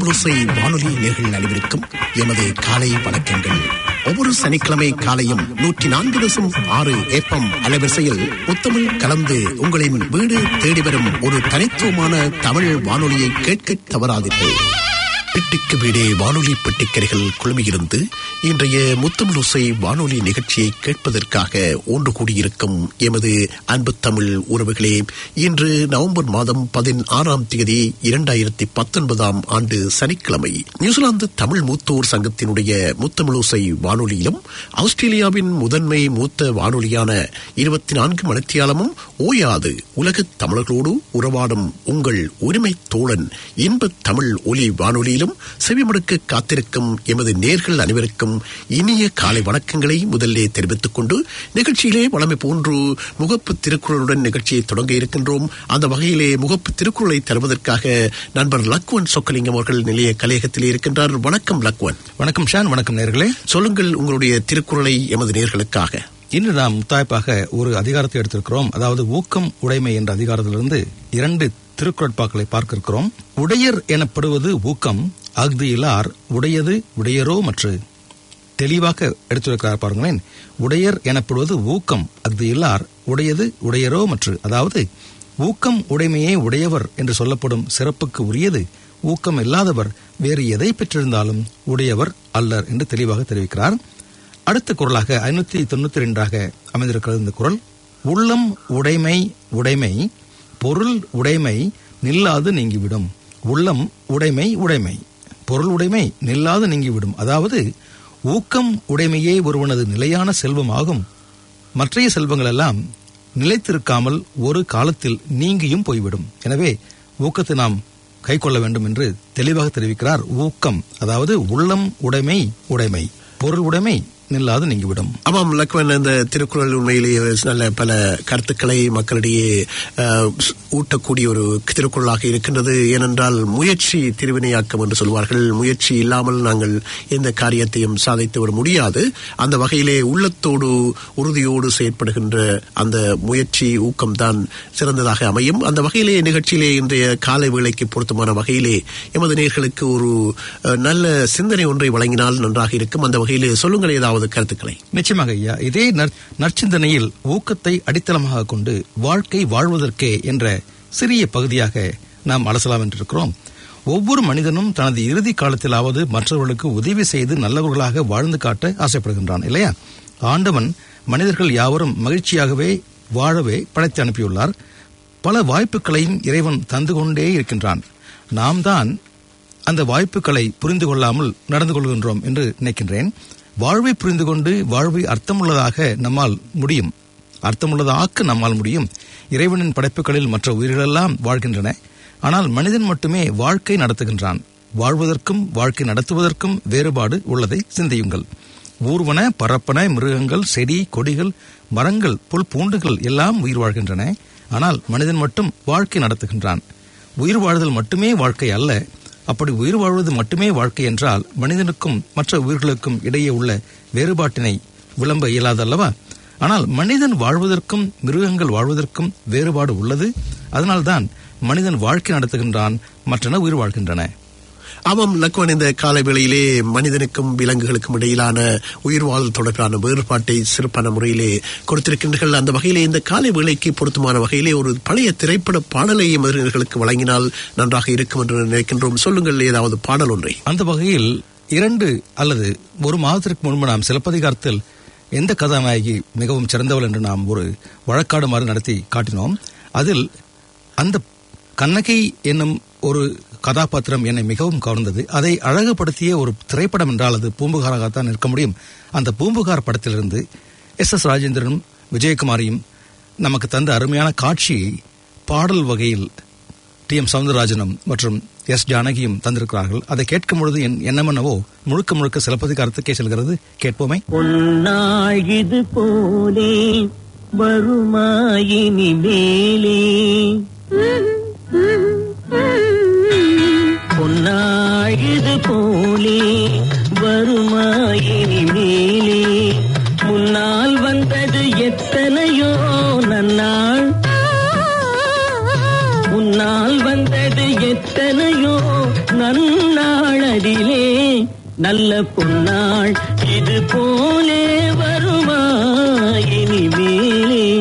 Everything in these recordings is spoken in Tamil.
முத்தமிழோசை வானொலி நேர்கள் அனைவருக்கும் எமது காலை வணக்கங்கள் ஒவ்வொரு சனிக்கிழமை காலையும் நூற்றி நான்கு தசம் ஆறு ஏப்பம் அலைவரிசையில் முத்தமிழ் கலந்து உங்களின் வீடு தேடி வரும் ஒரு தனித்துவமான தமிழ் வானொலியை கேட்க தவறாதீர்கள் பெட்டிக்கு வீடே வானொலி பெட்டிக்கரைகள் குழுமியிருந்து இன்றைய முத்தமிழோசை வானொலி நிகழ்ச்சியை கேட்பதற்காக ஒன்று கூடியிருக்கும் எமது அன்பு தமிழ் உறவுகளே இன்று நவம்பர் மாதம் பதினாறாம் தேதி இரண்டாயிரத்தி பத்தொன்பதாம் ஆண்டு சனிக்கிழமை நியூசிலாந்து தமிழ் மூத்தோர் சங்கத்தினுடைய முத்தமிழோசை வானொலியிலும் ஆஸ்திரேலியாவின் முதன்மை மூத்த வானொலியான இருபத்தி நான்கு மணித்தியாலமும் ஓயாது உலகத் தமிழர்களோடு உறவாடும் உங்கள் உரிமை தோழன் இன்பத் தமிழ் ஒலி வானொலியிலும் செவிமடுக்க காத்திருக்கும் எமது நேர்கள் அனைவருக்கும் இனிய காலை வணக்கங்களை முதல்லே தெரிவித்துக் கொண்டு நிகழ்ச்சியிலே வளமை போன்று முகப்பு திருக்குறளுடன் நிகழ்ச்சியை தொடங்க இருக்கின்றோம் அந்த வகையிலே முகப்பு திருக்குறளை தருவதற்காக நண்பர் லக்வன் சொக்கலிங்கம் அவர்கள் நிலைய கலையகத்தில் இருக்கின்றார் வணக்கம் லக்வன் வணக்கம் ஷான் வணக்கம் நேர்களே சொல்லுங்கள் உங்களுடைய திருக்குறளை எமது நேர்களுக்காக இன்று நாம் முத்தாய்ப்பாக ஒரு அதிகாரத்தை எடுத்திருக்கிறோம் அதாவது ஊக்கம் உடைமை என்ற அதிகாரத்திலிருந்து இரண்டு திருக்குறட்பாக்களை பார்க்க இருக்கிறோம் உடையர் எனப்படுவது ஊக்கம் அஃது இலார் உடையது உடையரோ மற்ற தெளிவாக எடுத்திருக்கிறார் பாருங்களேன் உடையர் எனப்படுவது ஊக்கம் அஃது இல்லார் உடையது உடையரோ மற்ற அதாவது ஊக்கம் உடைமையே உடையவர் என்று சொல்லப்படும் சிறப்புக்கு உரியது ஊக்கம் இல்லாதவர் வேறு எதை பெற்றிருந்தாலும் உடையவர் அல்லர் என்று தெளிவாக தெரிவிக்கிறார் அடுத்த குரலாக ஐநூத்தி தொண்ணூத்தி ரெண்டாக அமைந்திருக்கிறது இந்த குரல் உள்ளம் உடைமை உடைமை பொருள் உடைமை நில்லாது நீங்கிவிடும் உள்ளம் உடைமை உடைமை பொருள் உடைமை நில்லாது நீங்கிவிடும் அதாவது ஊக்கம் உடைமையே ஒருவனது நிலையான செல்வம் ஆகும் மற்றைய செல்வங்கள் எல்லாம் நிலைத்திருக்காமல் ஒரு காலத்தில் நீங்கியும் போய்விடும் எனவே ஊக்கத்தை நாம் கை கொள்ள வேண்டும் என்று தெளிவாக தெரிவிக்கிறார் ஊக்கம் அதாவது உள்ளம் உடைமை உடைமை பொருள் உடைமை நில்லாது நீங்கிவிடும் ஆமாம் லக்வன் இந்த திருக்குறள் உண்மையிலேயே நல்ல பல கருத்துக்களை மக்களிடையே அஹ், ஊட்டக்கூடிய ஒரு திருக்குறளாக இருக்கின்றது ஏனென்றால் முயற்சி திருவினையாக்கம் என்று சொல்வார்கள் முயற்சி இல்லாமல் நாங்கள் எந்த காரியத்தையும் சாதித்து விட முடியாது அந்த வகையிலே உள்ளத்தோடு உறுதியோடு செயற்படுகின்ற அந்த முயற்சி ஊக்கம்தான் சிறந்ததாக அமையும் அந்த வகையிலே நிகழ்ச்சியிலே இன்றைய காலை வேளைக்கு பொருத்தமான வகையிலே எமது நேர்களுக்கு ஒரு அஹ், நல்ல சிந்தனை ஒன்றை வழங்கினால் நன்றாக இருக்கும் அந்த வகையிலே சொல்லுங்கள் ஏதாவது கருத்துக்களை நிச்சயமாக ஐயா இதே நற்- நற்சிந்தனையில் ஊக்கத்தை அடித்தளமாக கொண்டு வாழ்க்கை வாழ்வதற்கே என்ற சிறிய பகுதியாக நாம் அலசலாம் என்றிருக்கிறோம் ஒவ்வொரு மனிதனும் தனது இறுதி காலத்திலாவது மற்றவர்களுக்கு உதவி செய்து நல்லவர்களாக வாழ்ந்து காட்ட ஆசைப்படுகின்றான் இல்லையா ஆண்டவன் மனிதர்கள் யாவரும் மகிழ்ச்சியாகவே வாழவே படைத்து அனுப்பியுள்ளார் பல வாய்ப்புகளையும் இறைவன் தந்து கொண்டே இருக்கின்றான் நாம் தான் அந்த வாய்ப்புகளை புரிந்து கொள்ளாமல் நடந்து கொள்கின்றோம் என்று நினைக்கின்றேன் வாழ்வை புரிந்து கொண்டு வாழ்வை அர்த்தமுள்ளதாக நம்மால் முடியும் அர்த்தமுள்ளதாக்க நம்மால் முடியும் இறைவனின் படைப்புகளில் மற்ற உயிர்களெல்லாம் வாழ்கின்றன ஆனால் மனிதன் மட்டுமே வாழ்க்கை நடத்துகின்றான் வாழ்வதற்கும் வாழ்க்கை நடத்துவதற்கும் வேறுபாடு உள்ளதை சிந்தியுங்கள் ஊர்வன பரப்பன மிருகங்கள் செடி கொடிகள் மரங்கள் புல் பூண்டுகள் எல்லாம் உயிர் வாழ்கின்றன ஆனால் மனிதன் மட்டும் வாழ்க்கை நடத்துகின்றான் உயிர் வாழ்தல் மட்டுமே வாழ்க்கை அல்ல அப்படி உயிர் வாழ்வது மட்டுமே வாழ்க்கை என்றால் மனிதனுக்கும் மற்ற உயிர்களுக்கும் இடையே உள்ள வேறுபாட்டினை விளம்ப இயலாதல்லவா ஆனால் மனிதன் வாழ்வதற்கும் மிருகங்கள் வாழ்வதற்கும் வேறுபாடு உள்ளது அதனால்தான் மனிதன் வாழ்க்கை நடத்துகின்றான் மற்றன உயிர் வாழ்கின்றன ஆமாம் லக்வன் இந்த கால வேளையிலே மனிதனுக்கும் விலங்குகளுக்கும் இடையிலான உயிர் வாழ்தல் தொடர்பான வேறுபாட்டை சிறப்பான முறையிலே கொடுத்திருக்கின்றீர்கள் அந்த வகையிலே இந்த காலை வேளைக்கு பொருத்தமான வகையிலே ஒரு பழைய திரைப்பட பாடலை மனிதர்களுக்கு வழங்கினால் நன்றாக இருக்கும் என்று நினைக்கின்றோம் சொல்லுங்கள் ஏதாவது பாடல் ஒன்றை அந்த வகையில் இரண்டு அல்லது ஒரு மாதத்திற்கு முன்பு நாம் சிலப்பதிகாரத்தில் எந்த கதாநாயகி மிகவும் சிறந்தவள் என்று நாம் ஒரு வழக்காடு மாதிரி நடத்தி காட்டினோம் அதில் அந்த கண்ணகி என்னும் ஒரு கதாபாத்திரம் என்னை மிகவும் கவர்ந்தது அதை அழகுபடுத்திய ஒரு திரைப்படம் என்றால் அது பூம்புகாராகத்தான் இருக்க முடியும் அந்த பூம்புகார் படத்திலிருந்து எஸ் எஸ் ராஜேந்திரனும் விஜயகுமாரியும் நமக்கு தந்த அருமையான காட்சியை பாடல் வகையில் டி எம் சவுந்தரராஜனும் மற்றும் எஸ் ஜானகியும் தந்திருக்கிறார்கள் அதை கேட்கும் பொழுது என் எண்ணமென்னவோ முழுக்க முழுக்க சிலப்பதிகாரத்துக்கே செல்கிறது கேட்போமே பொன்னாள் இது போலே வருமாயினி மேலே பொன்னாள் இது போலே வருமாயினி மேலே முன்னால் வந்தது எத்தனையோ நன்னாள் முன்னால் வந்தது எத்தனையோ நன்னாள் மனதிலே நல்ல பொன்னாள் இது போலே வருமா இனிமேலே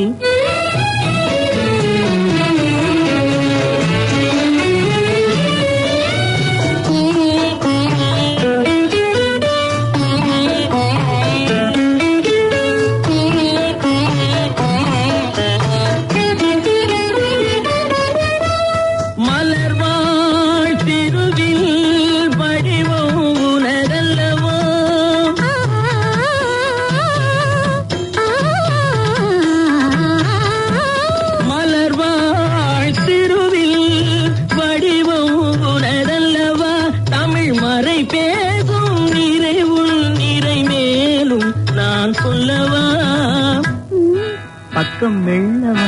மலர்வாழ் திருவில் வடிவம் உனதல்லவோ மலர்வாழ் திருவில் வடிவம் உனதல்லவா தமிழ் மறை பேசும் நிறைவுள் நிறை மேலும் நான் சொல்லவா பக்கம் மெல்லவா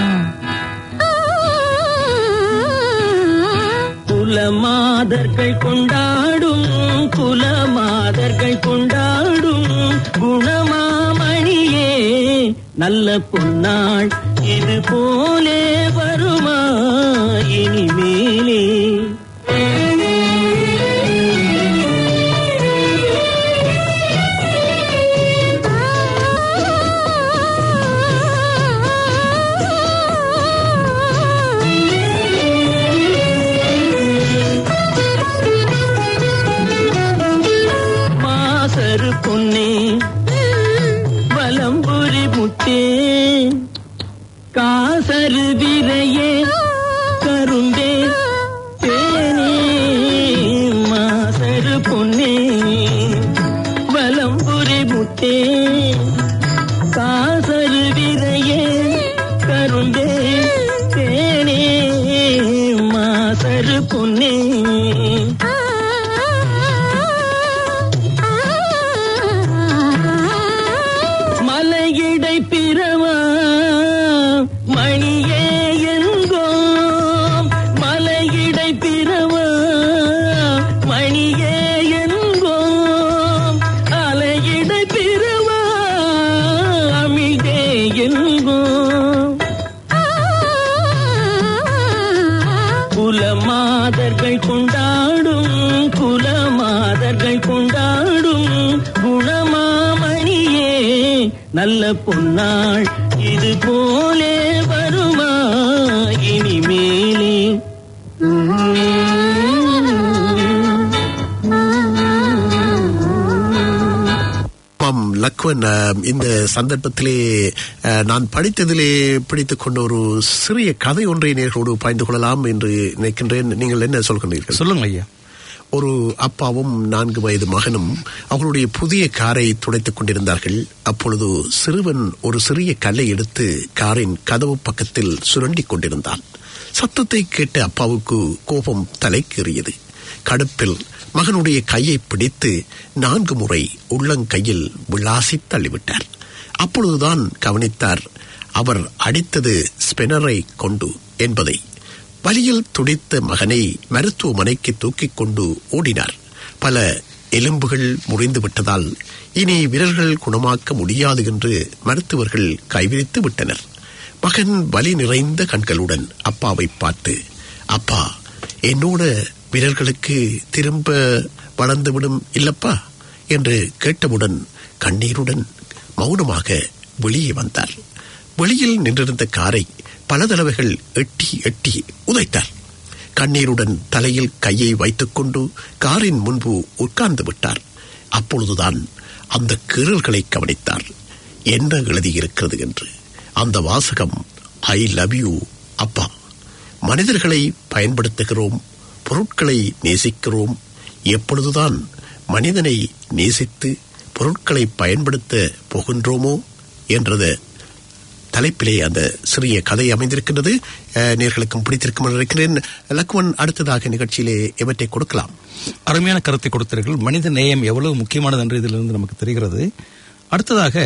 குலமாதர்கள் கொண்டாடும் குலமாதர்கள் கொண்டாடும் குணமாமணியே நல்ல பொன்னாள் இது போலே வருமா இனிமேலே மாசரு பொன்னே வலம்புரி முத்தே காசரு விரையே கரும்பே தேனே மாசரு பொன்னே வலம்புரி முத்தே காசரு விரையே கரும்பே தேனே மாசரு பொன்னே மலையிடை பிறவா மணியே என்கோம் மலையிடை பிறவா மணியே என்கோம் அலையிடை பிறவா அமிழ்தே என்கோம் குலமாதர்கள் கொண்டாடும் குலமாதர்கள் கொண்டாடும் குணமாமணியே நல்ல பொன்னாள் இது போலே வருமா இனிமேலே ஆமாம் லக்வன் அஹ், இந்த சந்தர்ப்பத்திலே அஹ், நான் படித்ததிலே பிடித்துக் கொண்ட ஒரு சிறிய கதை ஒன்றை நேர்களோடு பகிர்ந்து கொள்ளலாம் என்று நினைக்கின்றேன் நீங்கள் என்ன சொல்கின்றீர்கள் சொல்லுங்க ஐயா ஒரு அப்பாவும் நான்கு வயது மகனும் அவர்களுடைய புதிய காரை துடைத்துக் கொண்டிருந்தார்கள் அப்பொழுது சிறுவன் ஒரு சிறிய கல்லை எடுத்து காரின் கதவு பக்கத்தில் சுரண்டிக் கொண்டிருந்தான் சத்தத்தை கேட்ட அப்பாவுக்கு கோபம் தலைக்கேறியது கடுப்பில் மகனுடைய கையை பிடித்து நான்கு முறை உள்ளங்கையில் விளாசி தள்ளிவிட்டார் அப்பொழுதுதான் கவனித்தார் அவர் அடித்தது ஸ்பெனரை கொண்டு என்பதை வலியில் துடித்த மகனை மருத்துவமனைக்கு தூக்கிக் கொண்டு ஓடினார் பல எலும்புகள் முறிந்து விட்டதால் இனி விரல்கள் குணமாக்க முடியாது என்று மருத்துவர்கள் கைவிரித்து விட்டனர் மகன் வலி நிறைந்த கண்களுடன் அப்பாவை பார்த்து அப்பா என்னோட விரல்களுக்கு திரும்ப வளர்ந்துவிடும் இல்லப்பா என்று கேட்டவுடன் கண்ணீருடன் மௌனமாக வெளியே வந்தார் வெளியில் நின்றிருந்த காரை பல தடவைகள் எட்டி எட்டி உதைத்தார் கண்ணீருடன் தலையில் கையை வைத்துக்கொண்டு காரின் முன்பு உட்கார்ந்து விட்டார் அப்பொழுதுதான் அந்த கீறல்களை கவனித்தார் என்ன எழுதியிருக்கிறது என்று அந்த வாசகம் ஐ லவ் யூ அப்பா மனிதர்களை பயன்படுத்துகிறோம் பொருட்களை நேசிக்கிறோம் எப்பொழுதுதான் மனிதனை நேசித்து பொருட்களை பயன்படுத்த போகின்றோமோ என்றது தலைப்பிலே அந்த சிறிய கதை அமைந்திருக்கின்றது அஹ், நேர்களுக்கும் பிடித்திருக்கும் என்று நினைக்கிறேன் லக்வன் அடுத்ததாக நிகழ்ச்சியிலே எவற்றை கொடுக்கலாம் அருமையான கருத்தை கொடுத்தீர்கள் மனித நேயம் எவ்வளவு முக்கியமானது என்று இதிலிருந்து நமக்கு தெரிகிறது அடுத்ததாக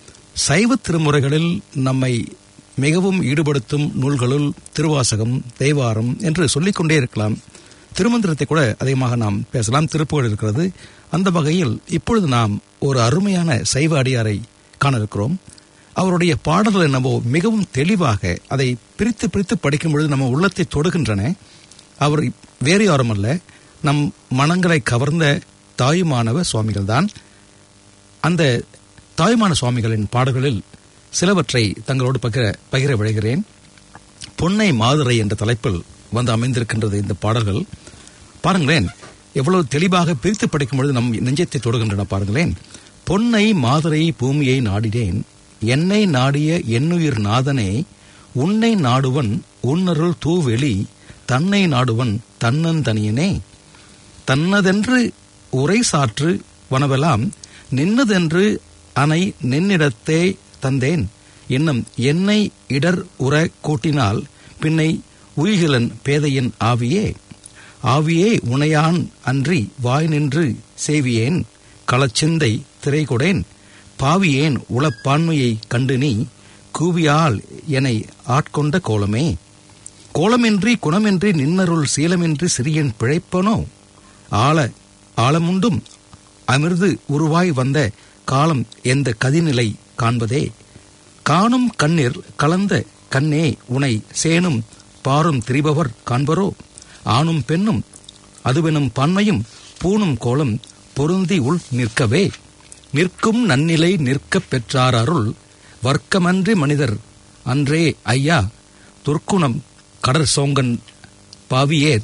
சைவ திருமுறைகளில் நம்மை மிகவும் ஈடுபடுத்தும் நூல்களுள் திருவாசகம் தேவாரம் என்று சொல்லிக்கொண்டே இருக்கலாம் திருமந்திரத்தை கூட அதிகமாக நாம் பேசலாம் திருப்புகழ் இருக்கிறது அந்த வகையில் இப்பொழுது நாம் ஒரு அருமையான சைவ அடியாரை காண இருக்கிறோம் அவருடைய பாடல்கள் என்னவோ மிகவும் தெளிவாக அதை பிரித்து பிரித்து படிக்கும் பொழுது நம்ம உள்ளத்தை தொடுகின்றன அவர் வேறு யாரும் அல்ல நம் மனங்களை கவர்ந்த தாயுமானவ சுவாமிகள் தான் அந்த தாயுமான சுவாமிகளின் பாடல்களில் சிலவற்றை தங்களோடு பகிர பகிர விழைகிறேன் பொன்னை மாதுரை என்ற தலைப்பில் வந்து அமைந்திருக்கின்றது இந்த பாடல்கள் பாருங்களேன் எவ்வளவு தெளிவாக பிரித்து படிக்கும் பொழுது நம் நெஞ்சத்தை தொடுகின்றன பாருங்களேன் பொன்னை மாதுரை பூமியை நாடினேன் என்னை நாடிய என்னுயிர் நாதனே உன்னை நாடுவன் உன்னருள் தூவெளி தன்னை நாடுவன் தன்னந்தனியனே தன்னதென்று உரை சாற்று வனவெல்லாம் நின்னதென்று அனை நின்னிடத்தே தந்தேன் இன்னும் என்னை இடர் உற கூட்டினால் பின்னை உயிகிலன் பேதையின் ஆவியே ஆவியே உனையான் அன்றி வாய் நின்று சேவியேன் களச்சிந்தை திரைகொடேன் பாவியேன் உளப்பான்மையை கண்டு நீ கூவியால் என்னை ஆட்கொண்ட கோலமே கோலமின்றி குணமின்றி நின்னருள் சீலமின்றி சிறியன் பிழைப்பனோ ஆழ ஆழமுண்டும் அமிர்து உருவாய் வந்த காலம் எந்த கதிநிலை காண்பதே காணும் கண்ணீர் கலந்த கண்ணே உனை சேனும் பாரும் திரிபவர் காண்பரோ ஆணும் பெண்ணும் அதுவெனும் பன்மையும் பூணும் கோலம் பொருந்தி உள் நிற்கவே நிற்கும் நன்னிலை நிற்கப் பெற்றார் அருள் வர்க்கமன்றி மனிதர் அன்றே ஐயா துர்க்குணம் கடற் சோங்கன் பாவியேர்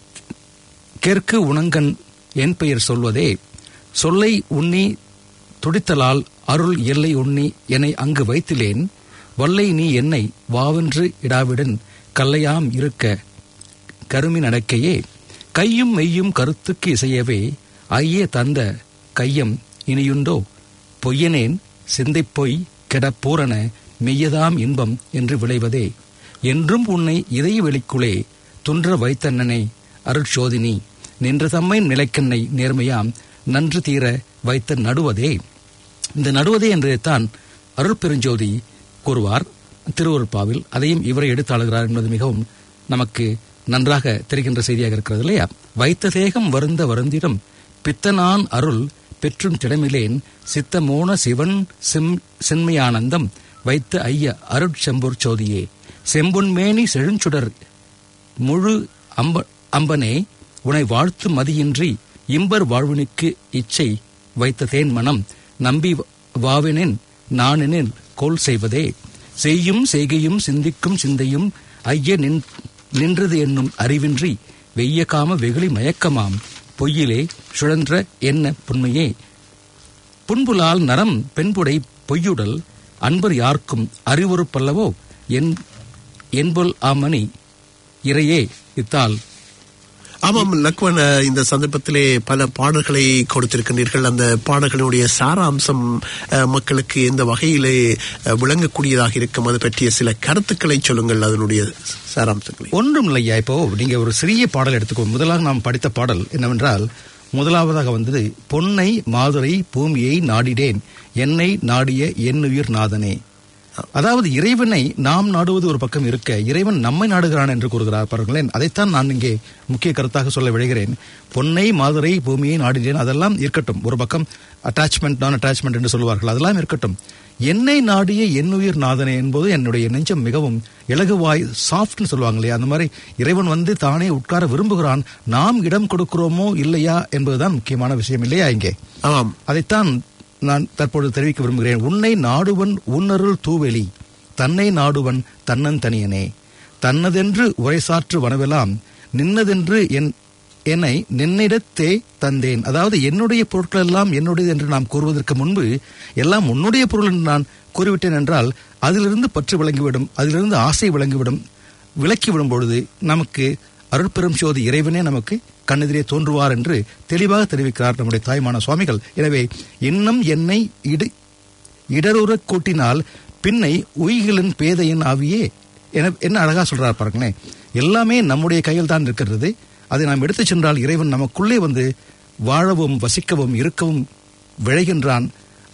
கேற்கு உணங்கன் என் பெயர் சொல்வதே சொல்லை உண்ணி துடித்தலால் அருள் எல்லை உண்ணி என்னை அங்கு வைத்திலேன் வல்லை நீ என்னை வாவென்று இடாவிடன் கல்லையாம் இருக்க கருமி நடக்கையே கையும் மெய்யும் கருத்துக்கு இசையவே ஐயே தந்த கையம் இனியுண்டோ பொய்யனேன் சிந்தைப் பொய் கெட பூரண மெய்யதாம் இன்பம் என்று விளைவதே என்றும் உன்னை இதய வெளிக்குளே துன்ற வைத்தன்னனே அருட்சோதினி நின்ற தம்மை நிலைக்கண்ணை நேர்மையாம் நன்று தீர வைத்த நடுவதே இந்த நடுவதே என்றுதான் அருள் பெருஞ்சோதி கூறுவார் திருவருட்பாவில் அதையும் இவரை எடுத்தாளுகிறார் என்பது மிகவும் நமக்கு நன்றாக தெரிகின்ற செய்தியாக இருக்கிறது இல்லையா வைத்த தேகம் வருந்த வருந்திடம் பித்தனான் அருள் பெற்றும் திடமிலேன் சித்தமோன சிவன் செம் செம்மையானந்தம் வைத்த ஐய அருட்செம்பூர் சோதியே செம்பொன்மேனி செழுஞ்சுடர் முழு அம்ப அம்பனே உனை வாழ்த்து மதியின்றி இம்பர் வாழ்வினுக்கு இச்சை வைத்த தேன் மனம் நம்பி வாவினேன் நானெனில் கோல் செய்வதே செய்யும் செய்கையும் சிந்திக்கும் சிந்தையும் ஐய நின் நின்றது என்னும் அறிவின்றி வெய்ய காம வெகுளி மயக்கமாம் பொய்யிலே சுழன்ற என்ன புண்மையே புன்புலால் நரம் பெண்புடை பொய்யுடல் அன்பர் யார்க்கும் அறிவுறுப்பல்லவோ என் என்பொல் ஆமணி இறையே இத்தால் ஆமாம் லக்வன் அஹ், இந்த சந்தர்ப்பத்திலே பல பாடல்களை கொடுத்திருக்கின்றீர்கள் அந்த பாடல்களுடைய சாராம்சம் அஹ், மக்களுக்கு எந்த வகையிலே அஹ், விளங்கக்கூடியதாக இருக்கும் அது பற்றிய சில கருத்துக்களை சொல்லுங்கள் அதனுடைய சாராம்சங்களை ஒன்றும் இல்லையா இப்போ நீங்க ஒரு சிறிய பாடல் எடுத்துக்கோ முதலாக நாம் படித்த பாடல் என்னவென்றால் முதலாவதாக வந்தது பொன்னை மாதுரை பூமியை நாடிடேன் என்னை நாடிய என்னுயிர் நாதனே அதாவது இறைவனை நாம் நாடுவது ஒரு பக்கம் இருக்க இறைவன் நம்மை நாடுகிறான் என்று கூறுகிறார் பாருங்களேன் அதைத்தான் நான் இங்கே முக்கிய கருத்தாக சொல்ல விழைகிறேன் பொன்னை மாதுரை பூமியை நாடினேன் அதெல்லாம் இருக்கட்டும் ஒரு பக்கம் அட்டாச்மெண்ட் நான் அட்டாச்மெண்ட் என்று சொல்லுவார்கள் அதெல்லாம் இருக்கட்டும் என்னை நாடிய என்னுயிர் நாதனே என்பது என்னுடைய நெஞ்சம் மிகவும் இலகுவாய் சாஃப்ட்னு சொல்லுவாங்க இல்லையா அந்த மாதிரி இறைவன் வந்து தானே உட்கார விரும்புகிறான் நாம் இடம் கொடுக்கிறோமோ இல்லையா என்பதுதான் முக்கியமான விஷயம் இல்லையா இங்கே ஆமாம் அதைத்தான் நான் தற்பொழுது தெரிவிக்க விரும்புகிறேன் உன்னை நாடுவன் உன்னருள் தூவெளி தன்னை நாடுவன் தன்னன் தனியனே தன்னதென்று உரைசாற்று வனவெல்லாம் நின்னதென்று என் என்னை நின்னிடத்தே தந்தேன் அதாவது என்னுடைய பொருட்கள் எல்லாம் என்னுடையது என்று நாம் கூறுவதற்கு முன்பு எல்லாம் உன்னுடைய பொருள் என்று நான் கூறிவிட்டேன் என்றால் அதிலிருந்து பற்று விளங்கிவிடும் அதிலிருந்து ஆசை விளங்கிவிடும் விலக்கி விடும் பொழுது நமக்கு அருட்பெரும் சோதி இறைவனே நமக்கு கண்ணெதிரே தோன்றுவார் என்று தெளிவாக தெரிவிக்கிறார் நம்முடைய தாய்மான சுவாமிகள் எனவே இன்னும் என்னை இடு இடருறக் கூட்டினால் பின்னை உயிகளின் பேதையின் ஆவியே என என்ன அழகா சொல்றார் பாருங்களேன் எல்லாமே நம்முடைய கையில் தான் இருக்கிறது அதை நாம் எடுத்துச் சென்றால் இறைவன் நமக்குள்ளே வந்து வாழவும் வசிக்கவும் இருக்கவும் விழைகின்றான்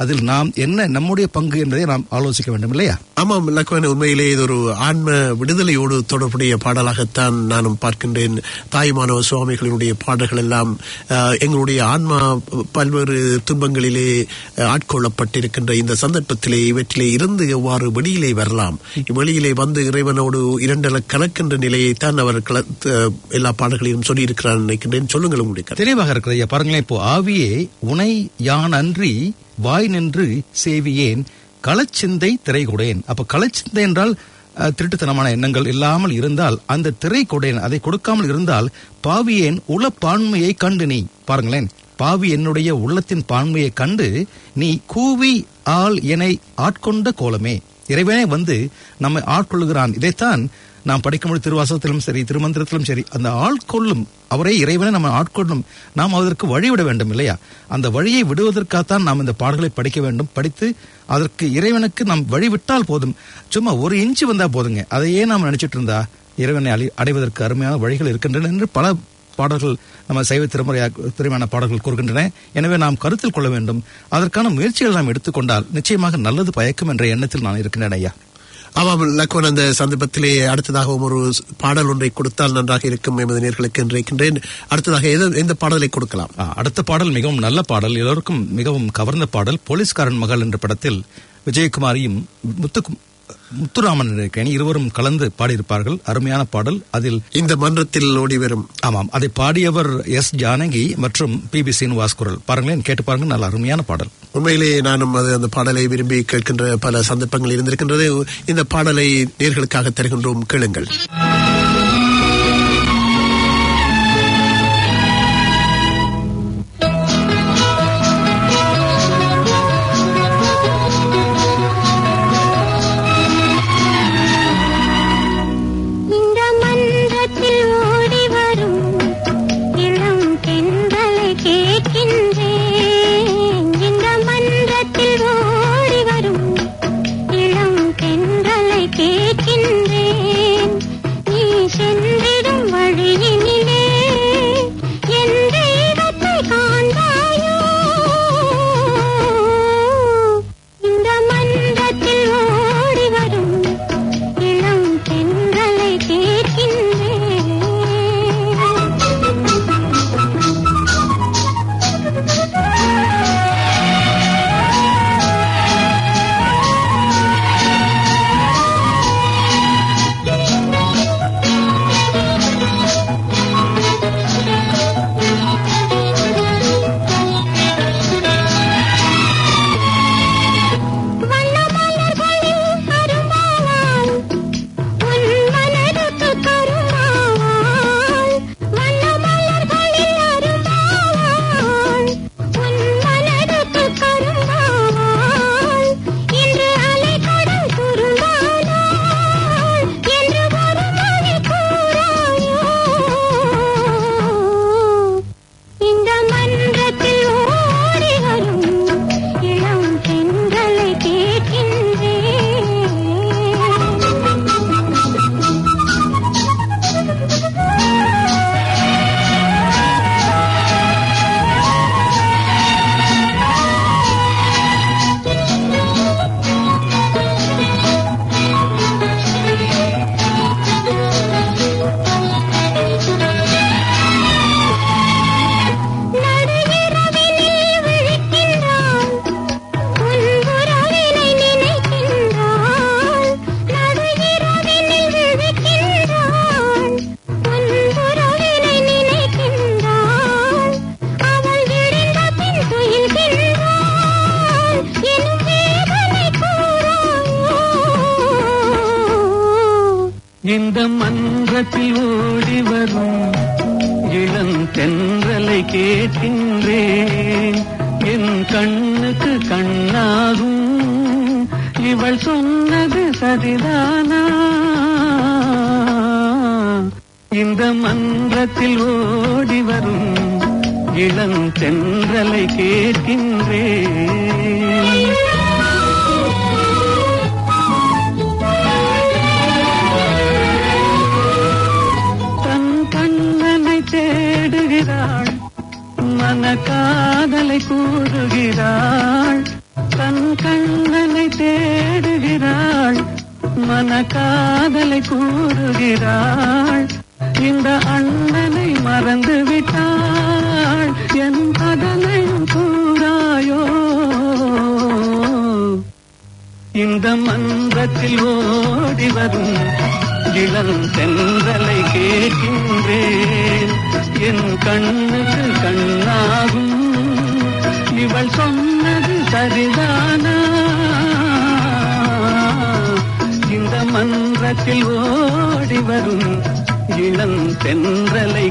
அதில் நாம் என்ன நம்முடைய பங்கு என்பதை நாம் ஆலோசிக்க வேண்டும் இல்லையா ஆமாம் லக்வன் உண்மையிலே இது ஒரு ஆன்ம விடுதலையோடு தொடர்புடைய பாடலாகத்தான் நானும் பார்க்கின்றேன் தாய்மானவ சுவாமிகளினுடைய பாடல்கள் எல்லாம் அஹ், எங்களுடைய ஆன்மா பல்வேறு துன்பங்களிலே அஹ், ஆட்கொள்ளப்பட்டிருக்கின்ற இந்த சந்தர்ப்பத்திலே இவற்றிலே இருந்து எவ்வாறு வெளியிலே வரலாம் வெளியிலே வந்து இறைவனோடு இரண்டல கலக்கின்ற நிலையைத்தான் அவர் கல- அஹ், எல்லா பாடல்களையும் சொல்லியிருக்கிறார் நினைக்கின்றேன் சொல்லுங்கள் உங்களுடைய கருத்து. தெளிவாக இருக்கிறது ஐயா பாருங்களேன் இப்போ ஆவியே உனை யான் அன்றி வாய் நின்று சேவியேன் களச்சிந்தை திரைகுடேன் அப்ப களச்சிந்தை என்றால் அஹ், திருட்டுத்தனமான எண்ணங்கள் இல்லாமல் இருந்தால் அந்த திரை கொடேன் அதை கொடுக்காமல் இருந்தால் பாவியேன் உள பான்மையை கண்டு நீ பாருங்களேன் பாவி என்னுடைய உள்ளத்தின் பான்மையை கண்டு நீ கூவி ஆள் எனை ஆட்கொண்ட கோலமே இறைவனே வந்து நம்மை ஆட்கொள்ளுகிறான் இதைத்தான் நாம் படிக்கும்போது திருவாசகத்திலும் சரி திருமந்திரத்திலும் சரி அந்த ஆட்கொள்ளும் அவரே இறைவனை நம்ம ஆட்கொள்ளும் நாம் அதற்கு வழிவிட வேண்டும் இல்லையா அந்த வழியை விடுவதற்காகத்தான் நாம் இந்த பாடல்களை படிக்க வேண்டும் படித்து அதற்கு இறைவனுக்கு நாம் வழிவிட்டால் போதும் சும்மா ஒரு இன்ச்சு வந்தா போதுங்க அதையே நாம் நினைச்சிட்டு இருந்தா இறைவனை அழி அடைவதற்கு அருமையான வழிகள் இருக்கின்றன என்று பல பாடல்கள் நம்ம சைவ திருமுறையா திருமையான பாடல்கள் கூறுகின்றன எனவே நாம் கருத்தில் கொள்ள வேண்டும் அதற்கான முயற்சிகள் நாம் எடுத்துக்கொண்டால் நிச்சயமாக நல்லது பயக்கும் என்ற எண்ணத்தில் நான் இருக்கின்றேன் ஐயா ஆமாம் லக்வன் அந்த சந்தர்ப்பத்திலே அடுத்ததாகவும் ஒரு பாடல் ஒன்றை கொடுத்தால் நன்றாக இருக்கும் எமது நேர்களுக்கு நினைக்கின்றேன் அடுத்ததாக எது- எந்த பாடலை கொடுக்கலாம் ஆ, அடுத்த பாடல் மிகவும் நல்ல பாடல் எல்லோருக்கும் மிகவும் கவர்ந்த பாடல் போலீஸ்காரன் மகள் என்ற படத்தில் விஜயகுமாரியும் முத்து முத்துராமன் இருக்கேன் இருவரும் கலந்து பாடியிருப்பார்கள் அருமையான பாடல் அதில் இந்த மன்றத்தில் ஓடி வரும் ஆமாம் அதை பாடியவர் எஸ் ஜானகி மற்றும் பி பி சீனிவாஸ் குரல் பாருங்களேன் கேட்டு பாருங்க நல்ல அருமையான பாடல் உண்மையிலே நானும் அது அந்த பாடலை விரும்பி கேட்கின்ற பல சந்தர்ப்பங்கள் இருந்திருக்கின்றது இந்த பாடலை நேர்களுக்காக தருகின்றோம் கேளுங்கள் இந்த மன்றத்தில் ஓடி வரும் இளம் பெண்களை கேட்கின்றேன் இந்த மன்றத்தில் ஓடி வரும் இளம் பெண்களை கேட்கின்றேன் நீ சென்றிடும் வழியினிலே என் தெய்வத்தை காண்பாயோ இந்த மன்றத்தில் ஓடி வரும் இளம் பெண்களை கேட்கின்றேன் வண்ணமலர்களின் அரும்பாவால் உன் மனதுக்கு கருமாவால் வண்ணமலர்களின் அரும்பாவால் உன் மனதுக்கு கருமாவால் இன்று அலைக்கடல் குறும்பானாள் என்று ஒரு மொழி கூறாயோ இந்த மன்றத்தில் ஓடி வரும் இளம் பெண்களை கேட்கின்றேன் நடுஇரவினில் விழிக்கின்றாள் உன் உறவினை நினைக்கின்றாள் நடுஇரவினில் விழிக்கின்றாள் உன் உறவினை நினைக்கின்றாள் அவள் விழுந்த பின் துயில்கின்றாள் எனும் வேதனை கூறாயோ இந்த மன்றத்தில் ஓடி வரும் இளம் தென்றலை கேட்கின்றேன் என் கண்ணுக்கு கண்ணாகும் இவள் சொன்னது சரிதானா இந்த மன்றத்தில் ஓடி வரும் இளம் தென்றலை கேட்கின்றேன் தன் கண்ணனை தேடுகிறாள் மன காதலை கூறுகிறாள் காதலை கூறுகிறாள் இந்த அண்ணனை மறந்து விட்டாள் என் அதனை கூறாயோ இந்த மன்றத்தில் ஓடி வரும் இளம் தென்றலை கேட்கின்றேன் என் கண்ணுக்கு கண்ணாகும் இவள் சொன்னது சரிதானா இந்த மன்றத்தில் ஓடி வரும் இளம் தென்றலை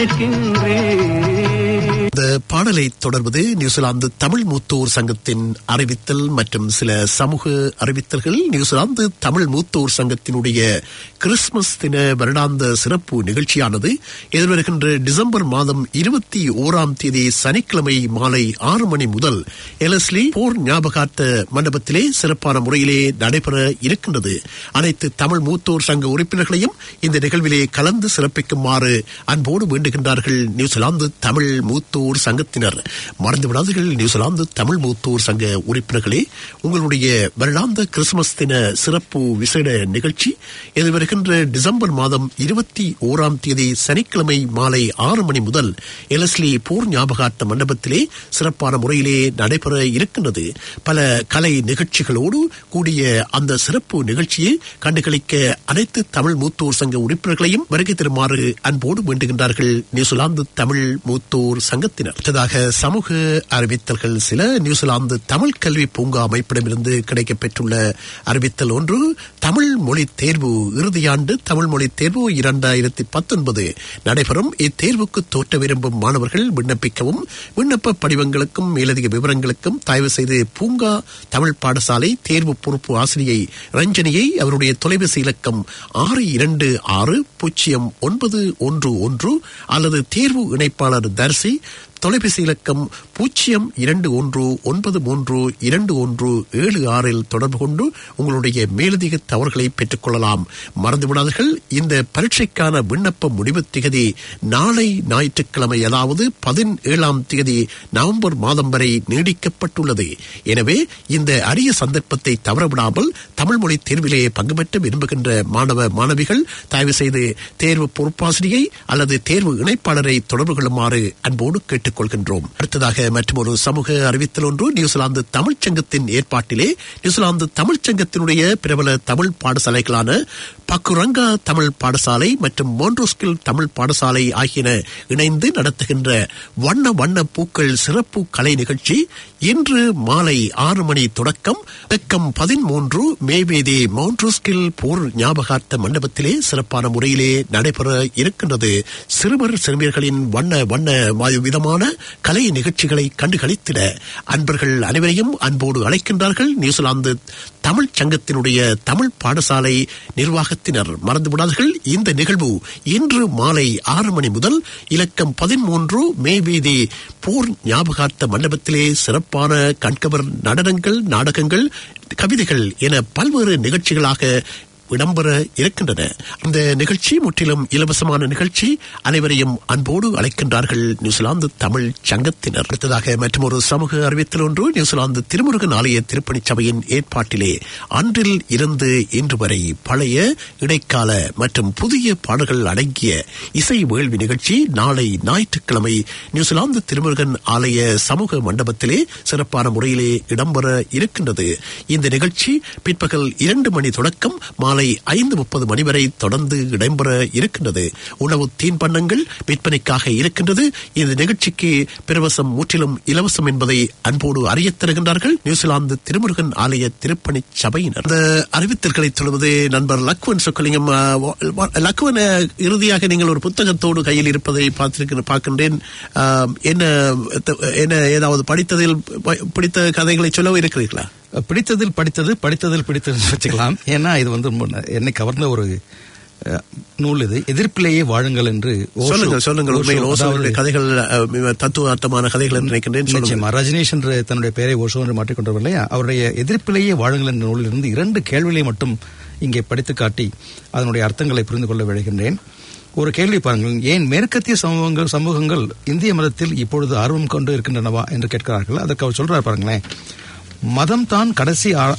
கேட்கின்றேன் இந்த பாடலை தொடர்வது நியூசிலாந்து தமிழ் மூத்தோர் சங்கத்தின் அறிவித்தல் மற்றும் சில சமூக அறிவித்தல்கள் நியூசிலாந்து தமிழ் மூத்தோர் சங்கத்தினுடைய கிறிஸ்துமஸ் தின வருடாந்த சிறப்பு நிகழ்ச்சியானது எதிர்வருகின்ற டிசம்பர் மாதம் இருபத்தி ஓராம் தேதி சனிக்கிழமை மாலை ஆறு மணி முதல் எலஸ்லி போர் ஞாபகார்த்த மண்டபத்திலே சிறப்பான முறையிலே நடைபெற இருக்கின்றது அனைத்து தமிழ் மூத்தோர் சங்க உறுப்பினர்களையும் இந்த நிகழ்விலே கலந்து சிறப்பிக்குமாறு அன்போடு வேண்டுகின்றார்கள் நியூசிலாந்து தமிழ் மூத்தோர் சங்கத்தினர் மறந்துவிடாதீர்கள் நியூசிலாந்து தமிழ் மூத்தோர் சங்க உறுப்பினர்களே உங்களுடைய வருடாந்த கிறிஸ்துமஸ் தின சிறப்பு விசேட நிகழ்ச்சி எதிர்வருகின்ற டிசம்பர் மாதம் இருபத்தி ஓராம் தேதி சனிக்கிழமை மாலை ஆறு மணி முதல் எலஸ்லி போர் ஞாபகார்த்த மண்டபத்திலே சிறப்பான முறையிலே நடைபெற இருக்கின்றது பல கலை நிகழ்ச்சிகளோடு கூடிய அந்த சிறப்பு நிகழ்ச்சியை கண்டுகளிக்க அனைத்து தமிழ் மூத்தோர் சங்க உறுப்பினர்களையும் வருகை தருமாறு அன்போடு வேண்டுகின்றார்கள் நியூசிலாந்து தமிழ் மூத்தோர் சங்கத்தினர் அடுத்ததாக சமூக அறிவித்தல்கள் சில நியூசிலாந்து தமிழ் கல்வி பூங்கா அமைப்பிடமிருந்து கிடைக்கப்பெற்றுள்ள அறிவித்தல் ஒன்று தமிழ் மொழி தேர்வு இறுதியாண்டு தமிழ் மொழி தேர்வு இரண்டாயிரத்தி பத்தொன்பது நடைபெறும் இத்தேர்வுக்கு தோற்ற விரும்பும் மாணவர்கள் விண்ணப்பிக்கவும் விண்ணப்ப படிவங்களுக்கும் மேலதிக விவரங்களுக்கும் தயவு செய்து பூங்கா தமிழ் பாடசாலை தேர்வு பொறுப்பு ஆசிரியை ரஞ்சனியை அவருடைய தொலைபேசி இலக்கம் ஆறு இரண்டு ஆறு பூஜ்ஜியம் ஒன்பது ஒன்று ஒன்று அல்லது தேர்வு இணைப்பாளர் தர்சி தொலைபேசி இலக்கம் பூஜ்ஜியம் இரண்டு ஒன்று ஒன்பது மூன்று இரண்டு ஒன்று ஏழு ஆறில் தொடர்பு கொண்டு உங்களுடைய மேலதிக தவறுகளை பெற்றுக்கொள்ளலாம் மறந்துவிடாதீர்கள் இந்த பரீட்சைக்கான விண்ணப்ப முடிவு திகதி நாளை ஞாயிற்றுக்கிழமை அதாவது பதினேழாம் தேதி நவம்பர் மாதம் வரை நீடிக்கப்பட்டுள்ளது எனவே இந்த அரிய சந்தர்ப்பத்தை தவறவிடாமல் தமிழ் மொழி தேர்விலே பங்கு பெற்ற விரும்புகின்ற மாணவ மாணவிகள் தயவு செய்து தேர்வு பொறுப்பாசிரியை அல்லது தேர்வு இணைப்பாளரை தொடர்பு கொள்ளுமாறு அன்போடு கேட்டுக்கொள்கின்றோம் அடுத்ததாக மற்றொரு சமூக அறிவித்தல் ஒன்று நியூசிலாந்து தமிழ்ச் சங்கத்தின் ஏற்பாட்டிலே நியூசிலாந்து தமிழ்ச் சங்கத்தினுடைய பிரபல தமிழ் பாடசாலைகளான பக்குரங்கா தமிழ் பாடசாலை மற்றும் மோன்ரோஸ்கில் தமிழ் பாடசாலை ஆகியன இணைந்து நடத்துகின்ற வண்ண வண்ண பூக்கள் சிறப்பு கலை நிகழ்ச்சி இன்று மாலை ஆறு மணி தொடக்கம் இலக்கம் பதிமூன்று மேவேதி மவுண்ட்ரோஸ்கில் போர் ஞாபகார்த்த மண்டபத்திலே சிறப்பான முறையிலே நடைபெற இருக்கின்றது சிறுவர் சிறுமியர்களின் வண்ண வண்ண வாயு விதமான கலை நிகழ்ச்சிகளை கண்டுகளித்திட அன்பர்கள் அனைவரையும் அன்போடு அழைக்கின்றார்கள் நியூசிலாந்து தமிழ் சங்கத்தினுடைய தமிழ் பாடசாலை நிர்வாகத்தினர் மறந்துவிடாதீர்கள் இந்த நிகழ்வு இன்று மாலை ஆறு மணி முதல் இலக்கம் பதிமூன்று மே வீதி போர் ஞாபகார்த்த மண்டபத்திலே சிறப்பான கண்கவர் நடனங்கள் நாடகங்கள் கவிதைகள் என பல்வேறு நிகழ்ச்சிகளாக இடம்பெற இருக்கின்றன இந்த நிகழ்ச்சி முற்றிலும் இலவசமான நிகழ்ச்சி அனைவரையும் அன்போடு அழைக்கின்றார்கள் நியூசிலாந்து தமிழ் சங்கத்தினர் அடுத்ததாக மற்றொரு சமூக அறிவித்தல் ஒன்று நியூசிலாந்து திருமுருகன் ஆலய திருப்பணிச் சபையின் ஏற்பாட்டிலே அன்றில் இருந்து இன்று வரை பழைய இடைக்கால மற்றும் புதிய பாடல்கள் அடங்கிய இசை வேள்வி நிகழ்ச்சி நாளை ஞாயிற்றுக்கிழமை நியூசிலாந்து திருமுருகன் ஆலய சமூக மண்டபத்திலே சிறப்பான முறையிலே இடம்பெற இருக்கின்றது இந்த நிகழ்ச்சி பிற்பகல் இரண்டு மணி தொடக்கம் மாலை ஐந்து முப்பது மணி வரை தொடர்ந்து இடம்பெற இருக்கின்றது உணவு தீன்பண்டங்கள் விற்பனைக்காக இருக்கின்றது இந்த நிகழ்ச்சிக்கு பிரவசம் முற்றிலும் இலவசம் என்பதை அன்போடு அறியத் தருகின்றார்கள் நியூசிலாந்து திருமுருகன் ஆலய திருப்பணி சபையினர் இந்த அறிவித்தல்களை சொல்வது நண்பர் லக்வன் சொக்கலிங்கம் அஹ், வ- லக்வன் அஹ், இறுதியாக நீங்கள் ஒரு புத்தகத்தோடு கையில் இருப்பதை பார்த்திருக்க பார்க்கின்றேன் அஹ், என்ன என்ன ஏதாவது படித்ததில் ப- பிடித்த கதைகளை சொல்லவும் இருக்கிறீர்களா பிடித்ததில் படித்தது படித்ததில் பிடித்தது வச்சுக்கலாம் ஏன்னா இது வந்து ரொம்ப ந- என்னை கவர்ந்த ஒரு அஹ், நூல் இது எதிர்ப்பிலேயே வாழுங்கள் என்று ஓஷோ- சொல்லுங்கள் சொல்லுங்கள் ஓஷோ, உண்மையில் ஓசோனுடைய அதாவது கதைகள் அஹ், மிக தத்துவார்த்தமான கதைகள் என்று நினைக்கின்றேன் சொல்லுங்கள் நிச்சயமா ரஜினீஷ் என்று தன்னுடைய பெயரை ஓஷோ என்று மாற்றிக்கொண்டவர் இல்லையா அவருடைய எதிர்ப்பிலேயே வாழுங்கள் என்ற நூலிலிருந்து இரண்டு கேள்விகளை மட்டும் இங்கே படித்து காட்டி அதனுடைய அர்த்தங்களை புரிந்து கொள்ள விழைகின்றேன் ஒரு கேள்வி பாருங்கள் ஏன் மேற்கத்திய சமூகங்கள் சமூகங்கள் இந்திய மதத்தில் இப்பொழுது ஆர்வம் கொண்டு இருக்கின்றனவா என்று கேட்கிறார்கள் அதற்கு அவர் சொல்றார் பாருங்களேன் மதம் தான் கடைசி ஆ-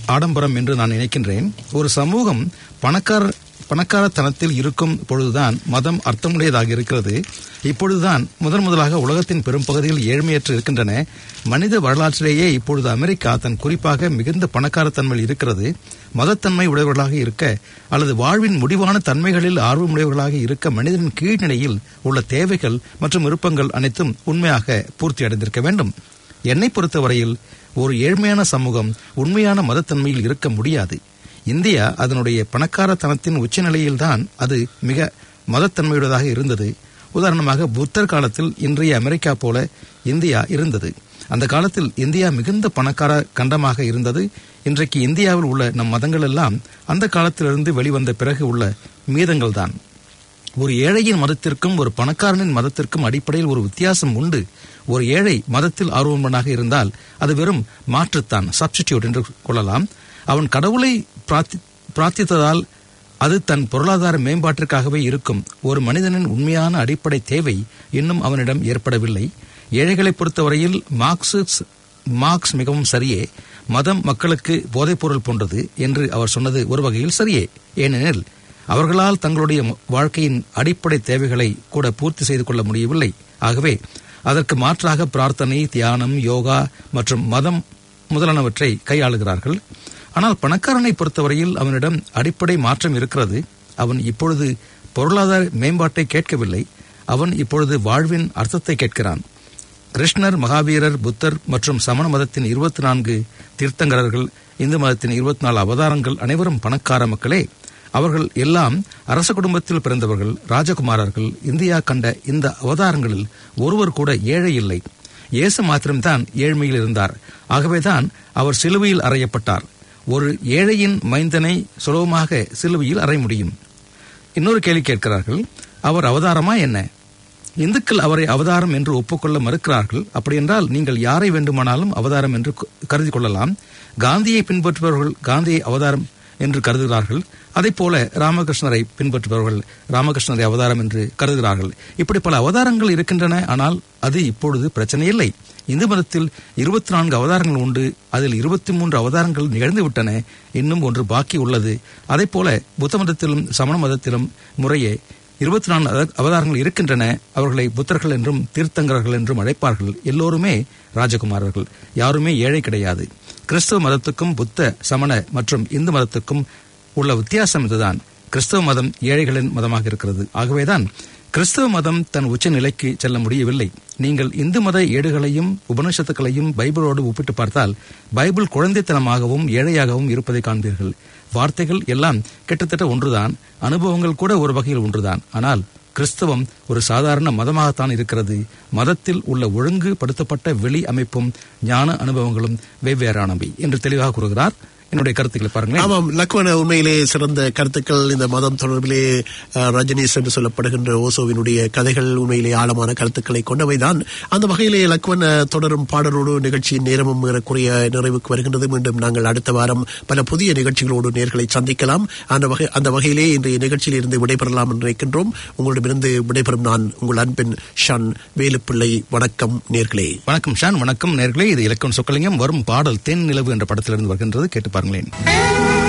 ஆடம்பரம் என்று நான் நினைக்கின்றேன் ஒரு சமூகம் பணக்கார பணக்காரத்தனத்தில் இருக்கும் பொழுதுதான் மதம் அர்த்தமுடையதாக இருக்கிறது இப்பொழுதுதான் முதன் முதலாக உலகத்தின் பெரும் பகுதியில் ஏழ்மையற்று இருக்கின்றன மனித வரலாற்றிலேயே இப்பொழுது அமெரிக்கா தன் குறிப்பாக மிகுந்த பணக்காரத்தன்மையில் இருக்கிறது மதத்தன்மை உடையவர்களாக இருக்க அல்லது வாழ்வின் முடிவான தன்மைகளில் ஆர்வமுடையவர்களாக இருக்க மனிதனின் கீழ்நிலையில் உள்ள தேவைகள் மற்றும் விருப்பங்கள் அனைத்தும் உண்மையாக பூர்த்தி அடைந்திருக்க வேண்டும் என்னை பொறுத்தவரையில் ஒரு ஏழ்மையான சமூகம் உண்மையான மதத்தன்மையில் இருக்க முடியாது இந்தியா அதனுடைய பணக்காரத்தனத்தின் உச்சநிலையில்தான் அது மிக மதத்தன்மையுடையதாக இருந்தது உதாரணமாக புத்தர் காலத்தில் இன்றைய அமெரிக்கா போல இந்தியா இருந்தது அந்த காலத்தில் இந்தியா மிகுந்த பணக்கார கண்டமாக இருந்தது இன்றைக்கு இந்தியாவில் உள்ள நம் மதங்கள் எல்லாம் அந்த காலத்திலிருந்து வெளிவந்த பிறகு உள்ள மீதங்கள் தான் ஒரு ஏழையின் மதத்திற்கும் ஒரு பணக்காரனின் மதத்திற்கும் அடிப்படையில் ஒரு வித்தியாசம் உண்டு ஒரு ஏழை மதத்தில் ஆர்வமனாக இருந்தால் அது வெறும் மாற்றுத்தான் சப்ஸ்டிடியூட் என்று கொள்ளலாம் அவன் கடவுளை பிரார்த்தி- பிரார்த்தித்ததால் அது தன் பொருளாதார மேம்பாட்டிற்காகவே இருக்கும் ஒரு மனிதனின் உண்மையான அடிப்படை தேவை இன்னும் அவனிடம் ஏற்படவில்லை ஏழைகளை பொறுத்தவரையில் மார்க்சிஸ் மார்க்ஸ் மிகவும் சரியே மதம் மக்களுக்கு போதைப்பொருள் போன்றது என்று அவர் சொன்னது ஒரு வகையில் சரியே ஏனெனில் அவர்களால் தங்களுடைய ம- வாழ்க்கையின் அடிப்படை தேவைகளை கூட பூர்த்தி செய்து கொள்ள முடியவில்லை ஆகவே அதற்கு மாற்றாக பிரார்த்தனை தியானம் யோகா மற்றும் மதம் முதலானவற்றை கையாளுகிறார்கள் ஆனால் பணக்காரனை பொறுத்தவரையில் அவனிடம் அடிப்படை மாற்றம் இருக்கிறது அவன் இப்பொழுது பொருளாதார மேம்பாட்டை கேட்கவில்லை அவன் இப்பொழுது வாழ்வின் அர்த்தத்தை கேட்கிறான் கிருஷ்ணர் மகாவீரர் புத்தர் மற்றும் சமண மதத்தின் இருபத்தி நான்கு தீர்த்தங்கரர்கள் இந்து மதத்தின் இருபத்தி நாலு அவதாரங்கள் அனைவரும் பணக்கார மக்களே அவர்கள் எல்லாம் அரச குடும்பத்தில் பிறந்தவர்கள் ராஜகுமாரர்கள் இந்தியா கண்ட இந்த அவதாரங்களில் ஒருவர் கூட ஏழை இல்லை இயேசு மாத்திரம்தான் ஏழ்மையில் இருந்தார் ஆகவேதான் அவர் சிலுவையில் அறையப்பட்டார் ஒரு ஏழையின் மைந்தனை சுலபமாக சிலுவையில் அறைய முடியும் இன்னொரு கேள்வி கேட்கிறார்கள் அவர் அவதாரமா என்ன இந்துக்கள் அவரை அவதாரம் என்று ஒப்புக்கொள்ள மறுக்கிறார்கள் அப்படியென்றால் நீங்கள் யாரை வேண்டுமானாலும் அவதாரம் என்று கு- கருதி கொள்ளலாம் காந்தியை பின்பற்றுபவர்கள் காந்தியை அவதாரம் என்று கருதுகிறார்கள் அதே போல ராமகிருஷ்ணரை பின்பற்றுபவர்கள் ராமகிருஷ்ணரை அவதாரம் என்று கருதுகிறார்கள் இப்படி பல அவதாரங்கள் இருக்கின்றன ஆனால் அது இப்பொழுது பிரச்சனை இல்லை இந்து மதத்தில் இருபத்தி நான்கு அவதாரங்கள் உண்டு அதில் இருபத்தி மூன்று அவதாரங்கள் நிகழ்ந்து விட்டன இன்னும் ஒன்று பாக்கி உள்ளது அதே போல புத்த மதத்திலும் சமண மதத்திலும் முறையே இருபத்தி நான்கு அவ- அவதாரங்கள் இருக்கின்றன அவர்களை புத்தர்கள் என்றும் தீர்த்தங்கரர்கள் என்றும் அழைப்பார்கள் எல்லோருமே ராஜகுமாரர்கள் யாருமே ஏழை கிடையாது கிறிஸ்தவ மதத்துக்கும் புத்த சமண மற்றும் இந்து மதத்துக்கும் உள்ள வித்தியாசம் இதுதான் கிறிஸ்தவ மதம் ஏழைகளின் மதமாக இருக்கிறது ஆகவேதான் கிறிஸ்தவ மதம் தன் உச்ச நிலைக்கு செல்ல முடியவில்லை நீங்கள் இந்து மத ஏடுகளையும் உபனிஷத்துக்களையும் பைபிளோடு ஒப்பிட்டு பார்த்தால் பைபிள் குழந்தைத்தனமாகவும் ஏழையாகவும் இருப்பதை காண்பீர்கள் வார்த்தைகள் எல்லாம் கிட்டத்தட்ட ஒன்றுதான் அனுபவங்கள் கூட ஒரு வகையில் ஒன்றுதான் ஆனால் கிறிஸ்தவம் ஒரு சாதாரண மதமாகத்தான் இருக்கிறது மதத்தில் உள்ள ஒழுங்குபடுத்தப்பட்ட வெளி அமைப்பும் ஞான அனுபவங்களும் வெவ்வேறானவை என்று தெளிவாக கூறுகிறார் என்னுடைய கருத்துக்களை பாருங்களேன் ஆமாம் லக்வன உண்மையிலே சிறந்த கருத்துக்கள் இந்த மதம் தொடர்பிலே அஹ், ரஜினிஸ் என்று சொல்லப்படுகின்ற ஓசோவினுடைய கதைகள் உண்மையிலே ஆழமான கருத்துக்களை கொண்டவைதான் அந்த வகையிலே லக்வன் அஹ், தொடரும் பாடலோடு நிகழ்ச்சியின் நேரமும் ஏறக்குறைய நிறைவுக்கு வருகின்றது மீண்டும் நாங்கள் அடுத்த வாரம் பல புதிய நிகழ்ச்சிகளோடு நேர்களை சந்திக்கலாம் அந்த வகை அந்த வகையிலே இன்றைய நிகழ்ச்சியில் இருந்து விடைபெறலாம் என்று நினைக்கின்றோம் உங்களிடமிருந்து விடைபெறும் நான் உங்கள் அன்பின் ஷன் வேலுப்பிள்ளை வணக்கம் நேர்களே வணக்கம் ஷான் வணக்கம் நேர்களே இது இலக்கணம் சொக்கலிங்கம் வரும் பாடல் தென் நிலவு என்ற படத்திலிருந்து வருகின்றது கேட்டு பாருங்களேன்